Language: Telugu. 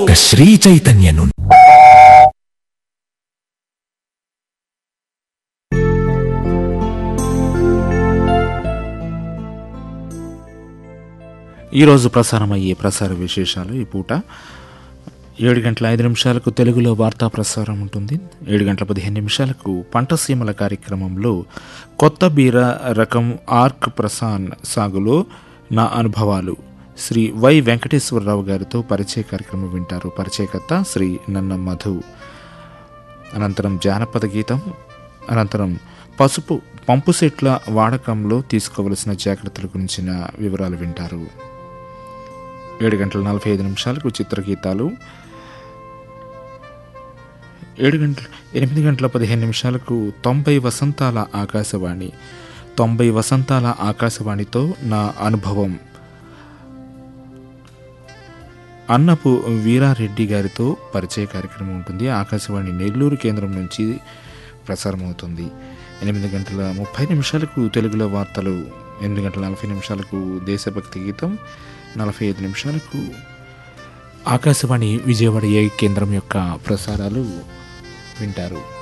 ఒక్క శ్రీ చైతన్య నుండి ఈరోజు ప్రసారమయ్యే ప్రసార విశేషాలు ఈ పూట ఏడు గంటల ఐదు నిమిషాలకు తెలుగులో వార్తా ప్రసారం ఉంటుంది ఏడు గంటల పదిహేను నిమిషాలకు పంటసీమల కార్యక్రమంలో కొత్త బీర రకం ఆర్క్ ప్రసాన్ సాగులో నా అనుభవాలు శ్రీ వై వెంకటేశ్వరరావు గారితో పరిచయ కార్యక్రమం వింటారు పరిచయకర్త శ్రీ నన్న మధు అనంతరం జానపద గీతం అనంతరం పసుపు పంపు సెట్ల వాడకంలో తీసుకోవలసిన జాగ్రత్తల గురించిన వివరాలు వింటారు ఏడు గంటల నలభై ఐదు నిమిషాలకు చిత్రగీతాలు ఏడు గంటల ఎనిమిది గంటల పదిహేను నిమిషాలకు తొంభై వసంతాల ఆకాశవాణి తొంభై వసంతాల ఆకాశవాణితో నా అనుభవం అన్నపు వీరారెడ్డి గారితో పరిచయ కార్యక్రమం ఉంటుంది ఆకాశవాణి నెల్లూరు కేంద్రం నుంచి ప్రసారం అవుతుంది ఎనిమిది గంటల ముప్పై నిమిషాలకు తెలుగులో వార్తలు ఎనిమిది గంటల నలభై నిమిషాలకు దేశభక్తి గీతం నలభై ఐదు నిమిషాలకు ఆకాశవాణి విజయవాడ ఏ కేంద్రం యొక్క ప్రసారాలు వింటారు